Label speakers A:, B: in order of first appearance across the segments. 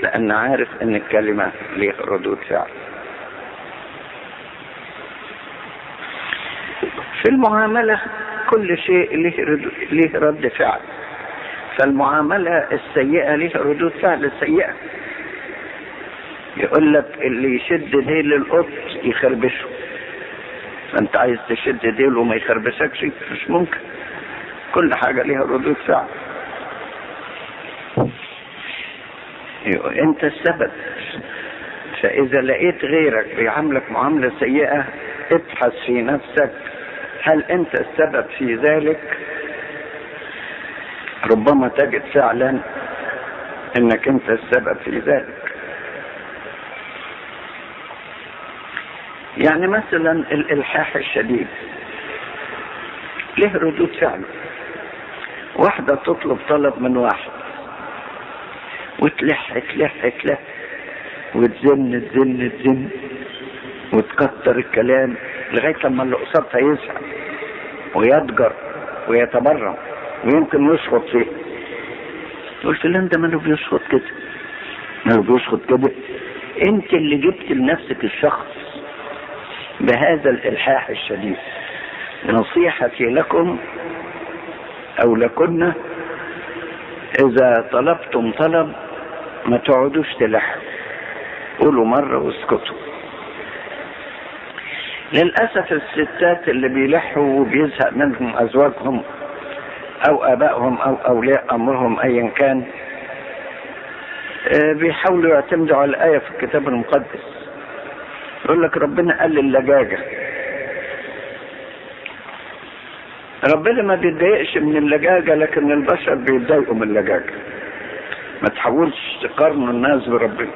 A: لأن عارف إن الكلمة ليها ردود فعل في المعاملة كل شيء له رد, له رد فعل فالمعاملة السيئة لها ردود فعل سيئة يقول لك اللي يشد ديل القط يخربشه فانت عايز تشد ديله وما يخربشكش مش ممكن كل حاجة لها ردود فعل انت السبب فاذا لقيت غيرك بيعاملك معاملة سيئة ابحث في نفسك هل انت السبب في ذلك ربما تجد فعلا انك انت السبب في ذلك يعني مثلا الالحاح الشديد له ردود فعل واحدة تطلب طلب من واحد وتلح تلح تلح وتزن تزن تزن وتكتر الكلام لغاية لما اللي قصادها يزهق ويضجر ويتبرم ويمكن يشخط فيه تقول فلان ده ماله بيشخط كده ماله بيشخط كده انت اللي جبت لنفسك الشخص بهذا الالحاح الشديد نصيحتي لكم او لكن اذا طلبتم طلب ما تقعدوش تلحوا قولوا مرة واسكتوا للأسف الستات اللي بيلحوا وبيزهق منهم أزواجهم أو آبائهم أو أولياء أمرهم أيا كان بيحاولوا يعتمدوا على الآية في الكتاب المقدس يقول لك ربنا قال اللجاجة ربنا ما بيتضايقش من اللجاجة لكن البشر بيتضايقوا من اللجاجة ما تحاولش تقارنوا الناس بربنا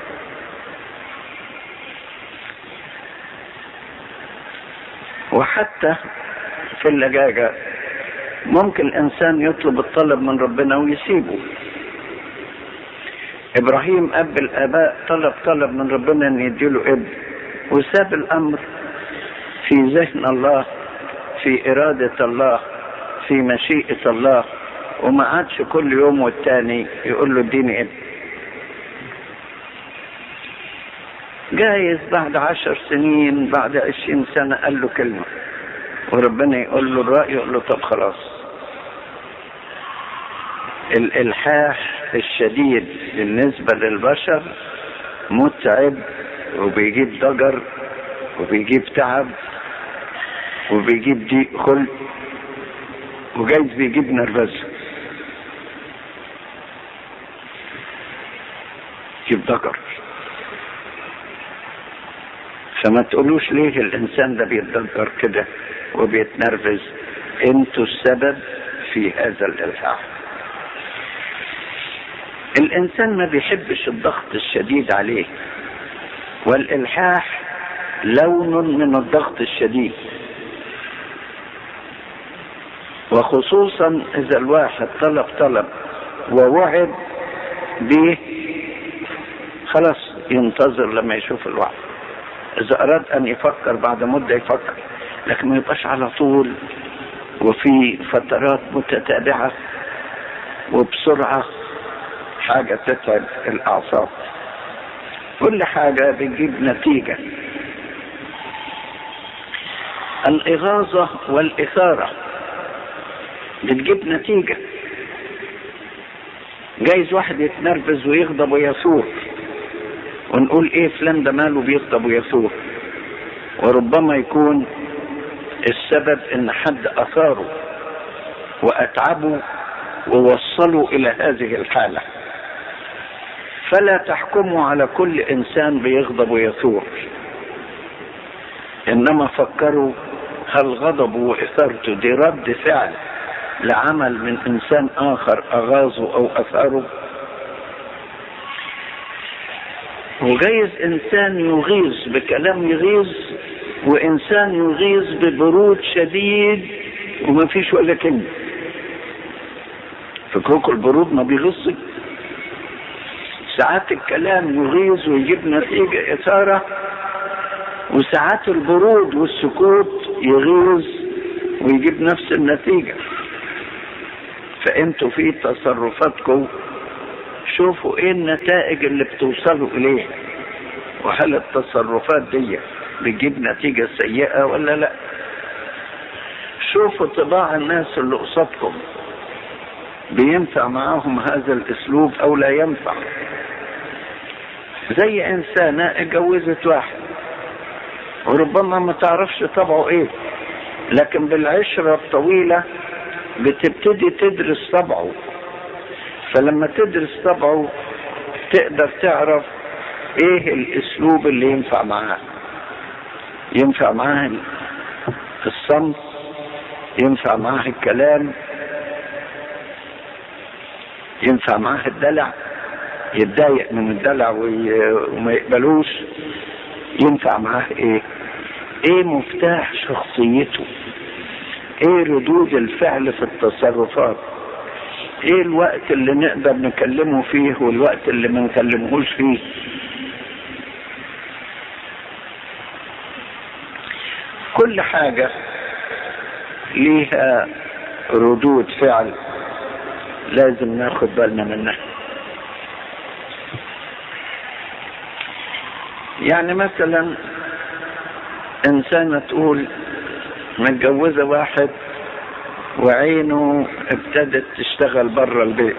A: وحتى في اللجاجة ممكن الإنسان يطلب الطلب من ربنا ويسيبه إبراهيم أب الآباء طلب طلب من ربنا أن يديله ابن وساب الأمر في ذهن الله في إرادة الله في مشيئة الله وما عادش كل يوم والتاني يقول له اديني ابن جايز بعد عشر سنين بعد عشرين سنة قال له كلمة وربنا يقول له الرأي يقول له طب خلاص الإلحاح الشديد بالنسبة للبشر متعب وبيجيب ضجر وبيجيب تعب وبيجيب ضيق خلق وجايز بيجيب نرفزه يجيب ضجر فما تقولوش ليه الانسان ده بيتضجر كده وبيتنرفز انتوا السبب في هذا الالحاح الانسان ما بيحبش الضغط الشديد عليه والالحاح لون من الضغط الشديد وخصوصا اذا الواحد طلب طلب ووعد به خلاص ينتظر لما يشوف الوعد اذا اراد ان يفكر بعد مده يفكر لكن ما يبقاش على طول وفي فترات متتابعه وبسرعه حاجه تتعب الاعصاب كل حاجه بتجيب نتيجه الاغاظه والاثاره بتجيب نتيجه جايز واحد يتنرفز ويغضب ويثور ونقول ايه فلان ده ماله بيغضب ويثور وربما يكون السبب ان حد اثاره واتعبه ووصله الى هذه الحاله فلا تحكموا على كل انسان بيغضب ويثور انما فكروا هل غضبه واثارته دي رد فعل لعمل من انسان اخر اغاظه او اثاره وجايز انسان يغيظ بكلام يغيظ وانسان يغيظ ببرود شديد وما فيش ولا كلمه فكركم البرود ما بيغص ساعات الكلام يغيظ ويجيب نتيجة إثارة وساعات البرود والسكوت يغيظ ويجيب نفس النتيجة فانتوا في تصرفاتكم شوفوا ايه النتائج اللي بتوصلوا اليها وهل التصرفات دي بتجيب نتيجة سيئة ولا لا شوفوا طباع الناس اللي قصادكم بينفع معاهم هذا الاسلوب او لا ينفع زي انسانة اتجوزت واحد وربما ما تعرفش طبعه ايه لكن بالعشرة الطويلة بتبتدي تدرس طبعه فلما تدرس طبعه تقدر تعرف ايه الاسلوب اللي ينفع معاه ينفع معاه الصمت ينفع معاه الكلام ينفع معاه الدلع يتضايق من الدلع وي... وما يقبلوش ينفع معاه ايه ايه مفتاح شخصيته ايه ردود الفعل في التصرفات ايه الوقت اللي نقدر نكلمه فيه والوقت اللي ما نكلمهوش فيه كل حاجة ليها ردود فعل لازم ناخد بالنا منها يعني مثلا انسانة تقول متجوزة واحد وعينه ابتدت تشتغل بره البيت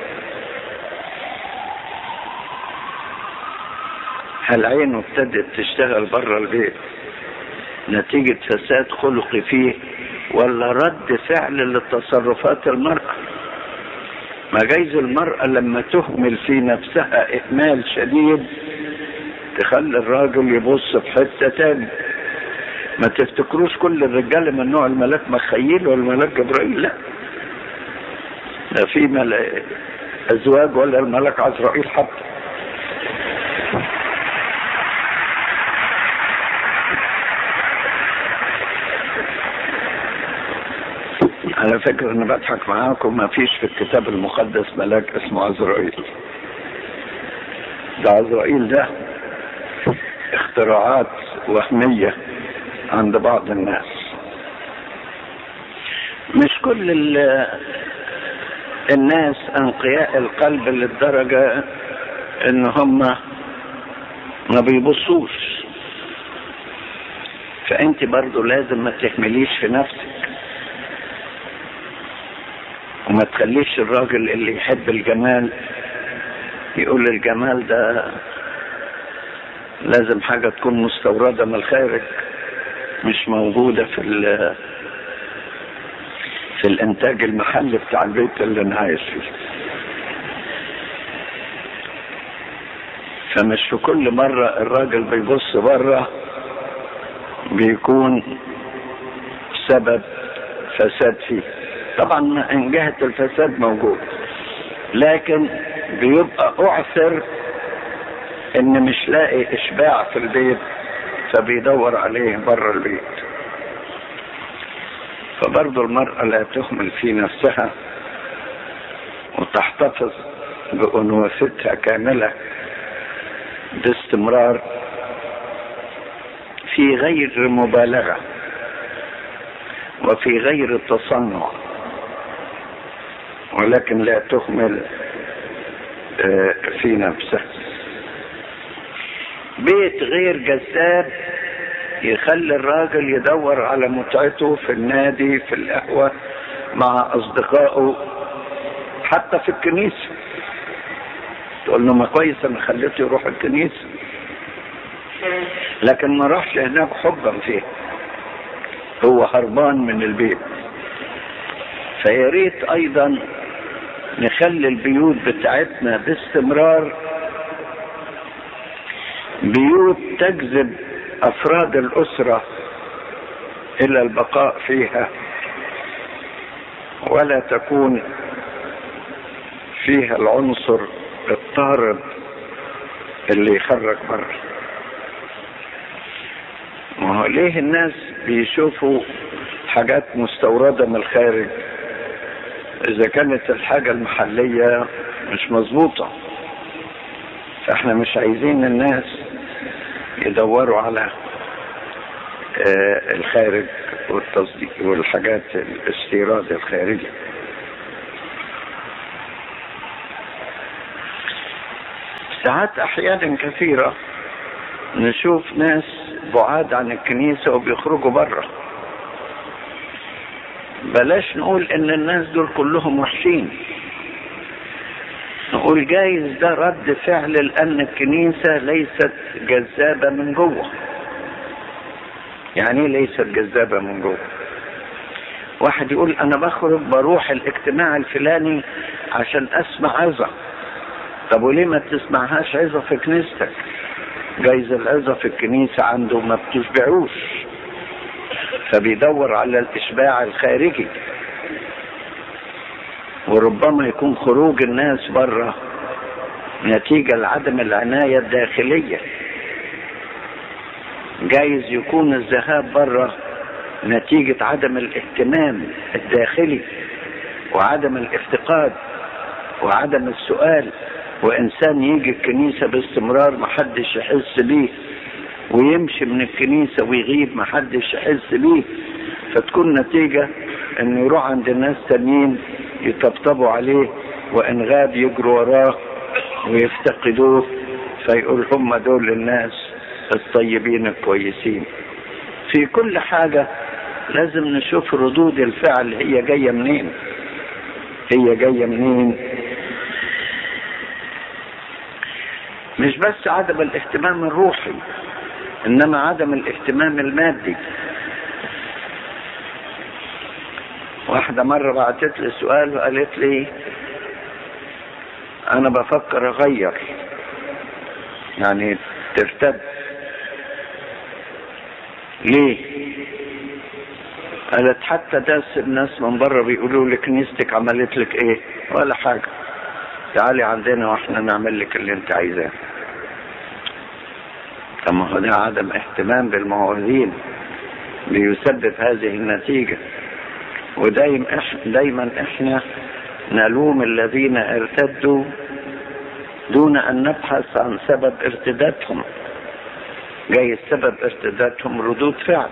A: هل عينه ابتدت تشتغل بره البيت نتيجة فساد خلقي فيه ولا رد فعل لتصرفات المرأة ما جايز المرأة لما تهمل في نفسها إهمال شديد تخلي الراجل يبص في حتة تاني ما تفتكروش كل الرجال من نوع الملاك مخيل ولا الملاك جبرائيل لا ده في ملا... ازواج ولا الملاك عزرائيل حتى على فكرة أنا بضحك معاكم ما فيش في الكتاب المقدس ملاك اسمه عزرائيل ده عزرائيل ده اختراعات وهمية عند بعض الناس مش كل الناس انقياء القلب للدرجة ان هم ما بيبصوش فانت برضو لازم ما تهمليش في نفسك وما تخليش الراجل اللي يحب الجمال يقول الجمال ده لازم حاجة تكون مستوردة من الخارج مش موجودة في في الانتاج المحلي بتاع البيت اللي انا عايش فيه فمش في كل مرة الراجل بيبص بره بيكون سبب فساد فيه طبعا ان جهة الفساد موجود لكن بيبقى اعثر ان مش لاقي اشباع في البيت فبيدور عليه بره البيت فبرضه المرأة لا تهمل في نفسها وتحتفظ بأنوثتها كاملة باستمرار في غير مبالغة وفي غير تصنع ولكن لا تهمل في نفسها بيت غير جذاب يخلي الراجل يدور على متعته في النادي في القهوة مع أصدقائه حتى في الكنيسة تقول له ما كويس أنا خليته يروح الكنيسة لكن ما راحش هناك حبا فيه هو هربان من البيت فيا ريت أيضا نخلي البيوت بتاعتنا باستمرار بيوت تجذب افراد الاسره الى البقاء فيها ولا تكون فيها العنصر الطارد اللي يخرج بره ما هو ليه الناس بيشوفوا حاجات مستوردة من الخارج إذا كانت الحاجة المحلية مش مظبوطة فإحنا مش عايزين الناس يدوروا على آه الخارج والتصديق والحاجات الاستيراد الخارجي ساعات احيانا كثيرة نشوف ناس بعاد عن الكنيسة وبيخرجوا بره بلاش نقول ان الناس دول كلهم وحشين نقول جايز ده رد فعل لان الكنيسة ليست جذابة من جوه يعني ايه ليست جذابة من جوه واحد يقول انا بخرج بروح الاجتماع الفلاني عشان اسمع عظة طب وليه ما تسمعهاش عظة في كنيستك جايز العظة في الكنيسة عنده ما بتشبعوش فبيدور على الاشباع الخارجي وربما يكون خروج الناس بره نتيجة لعدم العناية الداخلية جايز يكون الذهاب بره نتيجة عدم الاهتمام الداخلي وعدم الافتقاد وعدم السؤال وانسان يجي الكنيسة باستمرار محدش يحس بيه ويمشي من الكنيسة ويغيب محدش يحس بيه فتكون نتيجة انه يروح عند الناس تانيين يطبطبوا عليه وان غاب يجروا وراه ويفتقدوه فيقول هم دول الناس الطيبين الكويسين في كل حاجة لازم نشوف ردود الفعل هي جاية منين هي جاية منين مش بس عدم الاهتمام الروحي انما عدم الاهتمام المادي واحدة مرة بعتت لي سؤال وقالت لي انا بفكر اغير يعني ترتد ليه قالت حتى داس الناس من بره بيقولوا لي كنيستك عملت لك ايه ولا حاجة تعالي عندنا واحنا نعمل لك اللي انت عايزاه طب ما هو ده عدم اهتمام بالموازين بيسبب هذه النتيجة ودايما إح دايما احنا نلوم الذين ارتدوا دون ان نبحث عن سبب ارتدادهم جايز سبب ارتدادهم ردود فعل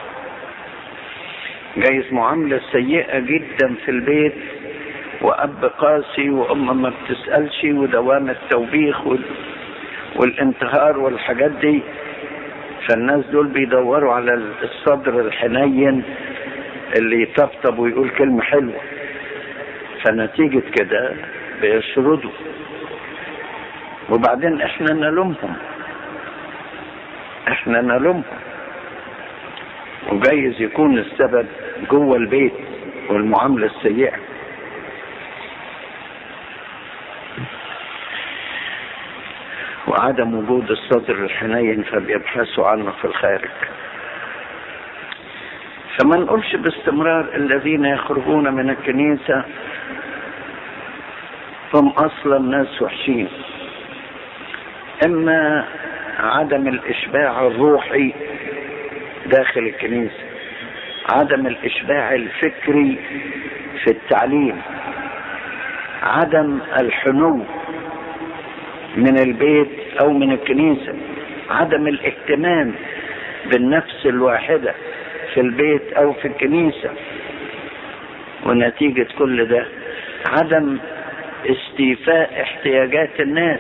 A: جايز معاملة سيئة جدا في البيت وأب قاسي وأم ما بتسألش ودوام التوبيخ وال... والانتهار والحاجات دي فالناس دول بيدوروا على الصدر الحنين اللي يطبطب ويقول كلمة حلوة فنتيجة كده بيشردوا وبعدين احنا نلومهم احنا نلومهم وجايز يكون السبب جوه البيت والمعاملة السيئة وعدم وجود الصدر الحنين فبيبحثوا عنه في الخارج فما نقولش باستمرار الذين يخرجون من الكنيسة هم أصلا ناس وحشين إما عدم الإشباع الروحي داخل الكنيسة عدم الإشباع الفكري في التعليم عدم الحنو من البيت أو من الكنيسة عدم الاهتمام بالنفس الواحدة في البيت أو في الكنيسة ونتيجة كل ده عدم استيفاء احتياجات الناس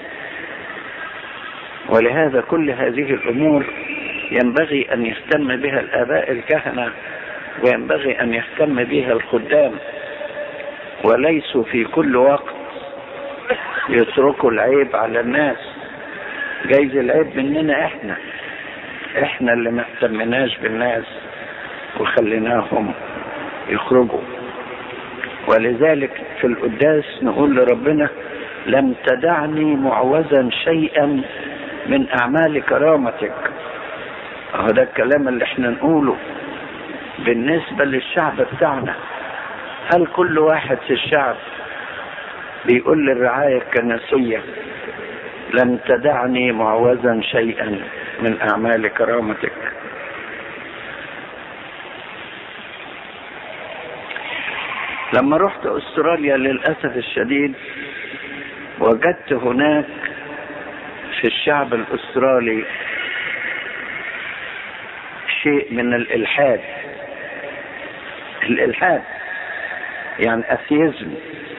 A: ولهذا كل هذه الأمور ينبغي أن يهتم بها الآباء الكهنة وينبغي أن يهتم بها الخدام وليسوا في كل وقت يتركوا العيب على الناس جايز العيب مننا احنا احنا اللي ما اهتمناش بالناس وخليناهم يخرجوا ولذلك في القداس نقول لربنا لم تدعني معوزا شيئا من اعمال كرامتك اهو ده الكلام اللي احنا نقوله بالنسبة للشعب بتاعنا هل كل واحد في الشعب بيقول للرعاية الكنسية لم تدعني معوزا شيئا من اعمال كرامتك لما رحت استراليا للاسف الشديد وجدت هناك في الشعب الاسترالي شيء من الالحاد الالحاد يعني اثيزم